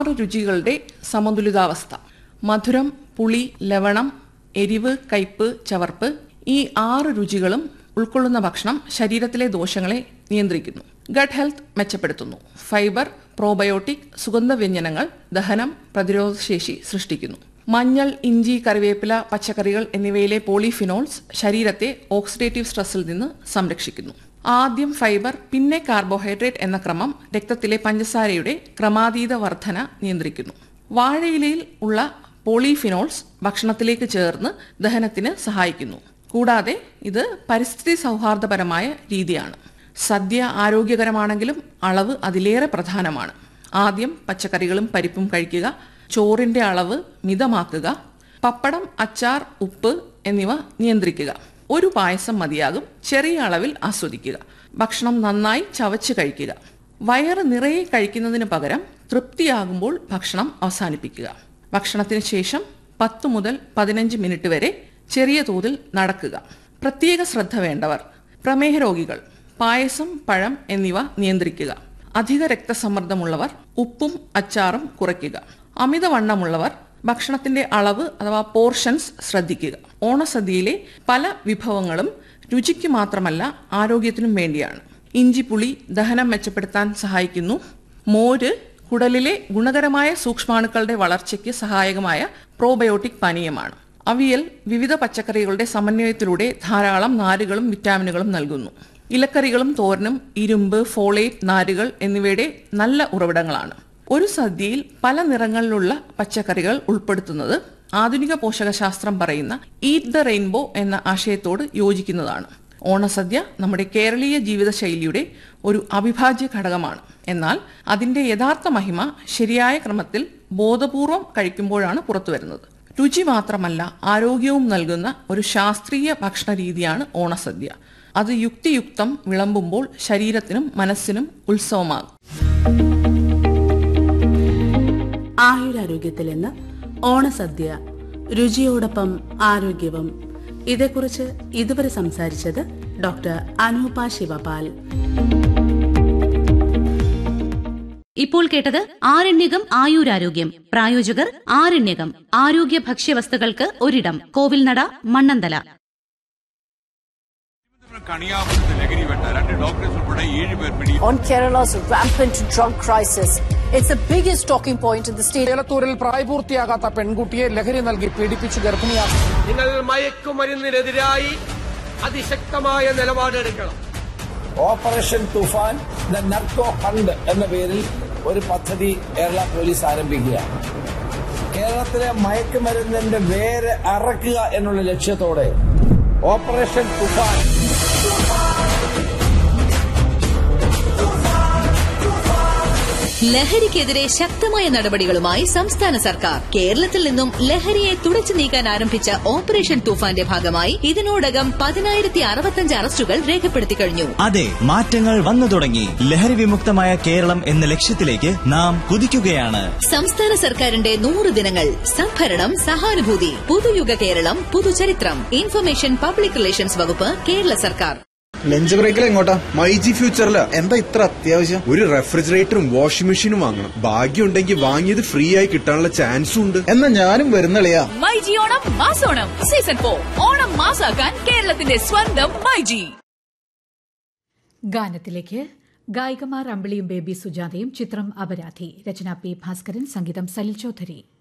ആറ് രുചികളുടെ സമതുലിതാവസ്ഥ മധുരം പുളി ലവണം എരിവ് കയ്പ് ചവർപ്പ് ഈ ആറ് രുചികളും ഉൾക്കൊള്ളുന്ന ഭക്ഷണം ശരീരത്തിലെ ദോഷങ്ങളെ നിയന്ത്രിക്കുന്നു ഗട്ട് ഹെൽത്ത് മെച്ചപ്പെടുത്തുന്നു ഫൈബർ പ്രോബയോട്ടിക് സുഗന്ധവ്യഞ്ജനങ്ങൾ ദഹനം പ്രതിരോധശേഷി സൃഷ്ടിക്കുന്നു മഞ്ഞൾ ഇഞ്ചി കറിവേപ്പില പച്ചക്കറികൾ എന്നിവയിലെ പോളിഫിനോൾസ് ശരീരത്തെ ഓക്സിഡേറ്റീവ് സ്ട്രെസ്സിൽ നിന്ന് സംരക്ഷിക്കുന്നു ആദ്യം ഫൈബർ പിന്നെ കാർബോഹൈഡ്രേറ്റ് എന്ന ക്രമം രക്തത്തിലെ പഞ്ചസാരയുടെ ക്രമാതീത വർധന നിയന്ത്രിക്കുന്നു വാഴയിലയിൽ ഉള്ള പോളിഫിനോൾസ് ഭക്ഷണത്തിലേക്ക് ചേർന്ന് ദഹനത്തിന് സഹായിക്കുന്നു കൂടാതെ ഇത് പരിസ്ഥിതി സൗഹാർദ്ദപരമായ രീതിയാണ് സദ്യ ആരോഗ്യകരമാണെങ്കിലും അളവ് അതിലേറെ പ്രധാനമാണ് ആദ്യം പച്ചക്കറികളും പരിപ്പും കഴിക്കുക ചോറിന്റെ അളവ് മിതമാക്കുക പപ്പടം അച്ചാർ ഉപ്പ് എന്നിവ നിയന്ത്രിക്കുക ഒരു പായസം മതിയാകും ചെറിയ അളവിൽ ആസ്വദിക്കുക ഭക്ഷണം നന്നായി ചവച്ച് കഴിക്കുക വയറ് നിറയെ കഴിക്കുന്നതിന് പകരം തൃപ്തിയാകുമ്പോൾ ഭക്ഷണം അവസാനിപ്പിക്കുക ഭക്ഷണത്തിന് ശേഷം പത്ത് മുതൽ പതിനഞ്ച് മിനിറ്റ് വരെ ചെറിയ തോതിൽ നടക്കുക പ്രത്യേക ശ്രദ്ധ വേണ്ടവർ പ്രമേഹ രോഗികൾ പായസം പഴം എന്നിവ നിയന്ത്രിക്കുക അധിക രക്തസമ്മർദ്ദമുള്ളവർ ഉപ്പും അച്ചാറും കുറയ്ക്കുക അമിതവണ്ണമുള്ളവർ ഭക്ഷണത്തിന്റെ അളവ് അഥവാ പോർഷൻസ് ശ്രദ്ധിക്കുക ഓണസദ്യയിലെ പല വിഭവങ്ങളും രുചിക്ക് മാത്രമല്ല ആരോഗ്യത്തിനും വേണ്ടിയാണ് ഇഞ്ചിപ്പുളി ദഹനം മെച്ചപ്പെടുത്താൻ സഹായിക്കുന്നു മോര് കുടലിലെ ഗുണകരമായ സൂക്ഷ്മാണുക്കളുടെ വളർച്ചയ്ക്ക് സഹായകമായ പ്രോബയോട്ടിക് പാനീയമാണ് അവിയൽ വിവിധ പച്ചക്കറികളുടെ സമന്വയത്തിലൂടെ ധാരാളം നാരുകളും വിറ്റാമിനുകളും നൽകുന്നു ഇലക്കറികളും തോരനും ഇരുമ്പ് ഫോളേറ്റ് നാരുകൾ എന്നിവയുടെ നല്ല ഉറവിടങ്ങളാണ് ഒരു സദ്യയിൽ പല നിറങ്ങളിലുള്ള പച്ചക്കറികൾ ഉൾപ്പെടുത്തുന്നത് ആധുനിക പോഷകശാസ്ത്രം പറയുന്ന ഈറ്റ് ദ റെയിൻബോ എന്ന ആശയത്തോട് യോജിക്കുന്നതാണ് ഓണസദ്യ നമ്മുടെ കേരളീയ ജീവിതശൈലിയുടെ ഒരു അവിഭാജ്യ ഘടകമാണ് എന്നാൽ അതിന്റെ യഥാർത്ഥ മഹിമ ശരിയായ ക്രമത്തിൽ ബോധപൂർവം കഴിക്കുമ്പോഴാണ് പുറത്തുവരുന്നത് രുചി മാത്രമല്ല ആരോഗ്യവും നൽകുന്ന ഒരു ശാസ്ത്രീയ ഭക്ഷണ രീതിയാണ് ഓണസദ്യ അത് യുക്തിയുക്തം വിളമ്പുമ്പോൾ ശരീരത്തിനും മനസ്സിനും ഉത്സവമാകും ആയുരാരോഗ്യത്തിൽ ഇന്ന് ഓണസദ്യ രുചിയോടൊപ്പം ആരോഗ്യവും ഇതേക്കുറിച്ച് ഇതുവരെ സംസാരിച്ചത് ഡോക്ടർ അനൂപ ശിവപാൽ ഇപ്പോൾ കേട്ടത് ആരണ്യകം ആയുരാരോഗ്യം പ്രായോജകർ ആരണ്യകം ആരോഗ്യ ഭക്ഷ്യവസ്തുക്കൾക്ക് ഒരിടം കോവിൽനട മണ്ണന്തല കണിയാപുരത്ത് ലഹരി വെട്ട രണ്ട് ഡോക്ടേഴ്സ് ഉൾപ്പെടെ ഏഴ് പേർ പിടി on Kerala's rampant drug crisis. It's the biggest talking point in the state. ഏലത്തൂരിൽ പ്രായപൂർത്തിയാകാത്ത പെൺകുട്ടിയെ ലഹരി നൽകി പീഡിപ്പിച്ച് ഗർഭിണിയാക്കി നിങ്ങൾ മയക്കുമരുന്നിനെതിരായി അതിശക്തമായ നിലപാടെടുക്കണം operation Toofan the narco hunt എന്ന പേരിൽ ഒരു പദ്ധതി കേരള പോലീസ് ആരംഭിക്കുകയാണ് കേരളത്തിലെ മയക്കുമരുന്നിന്റെ വേര് അറക്കുക എന്നുള്ള ലക്ഷ്യത്തോടെ ഓപ്പറേഷൻ തുഫാൻ ലഹരിക്കെതിരെ ശക്തമായ നടപടികളുമായി സംസ്ഥാന സർക്കാർ കേരളത്തിൽ നിന്നും ലഹരിയെ തുടച്ചു നീക്കാൻ ആരംഭിച്ച ഓപ്പറേഷൻ തൂഫാന്റെ ഭാഗമായി ഇതിനോടകം പതിനായിരത്തി അറുപത്തഞ്ച് അറസ്റ്റുകൾ രേഖപ്പെടുത്തി കഴിഞ്ഞു അതെ മാറ്റങ്ങൾ വന്നു തുടങ്ങി ലഹരി വിമുക്തമായ കേരളം എന്ന ലക്ഷ്യത്തിലേക്ക് നാം കുതിക്കുകയാണ് സംസ്ഥാന സർക്കാരിന്റെ നൂറ് ദിനങ്ങൾ സംഭരണം സഹാനുഭൂതി പുതുയുഗ കേരളം പുതുചരിത്രം ഇൻഫർമേഷൻ പബ്ലിക് റിലേഷൻസ് വകുപ്പ് കേരള സർക്കാർ ലഞ്ച് ബ്രേക്കിൽ എങ്ങോട്ടാ മൈജി ഫ്യൂച്ചറില എന്താ ഇത്ര അത്യാവശ്യം ഒരു റെഫ്രിജറേറ്ററും വാഷിംഗ് മെഷീനും വാങ്ങണം ഭാഗ്യം ഉണ്ടെങ്കിൽ വാങ്ങിയത് ഫ്രീ ആയി കിട്ടാനുള്ള ചാൻസും ഉണ്ട് എന്നാ ഞാനും വരുന്നളിയാ മൈജി ഓണം മാസോണം സീസൺ ഫോർ ഓണം മാസാക്കാൻ കേരളത്തിന്റെ സ്വന്തം മൈജി ഗാനത്തിലേക്ക് ഗായികമാർ അമ്പിളിയും ബേബി സുജാതയും ചിത്രം അപരാധി രചന പി ഭാസ്കരൻ സംഗീതം സലിൽ ചൗധരി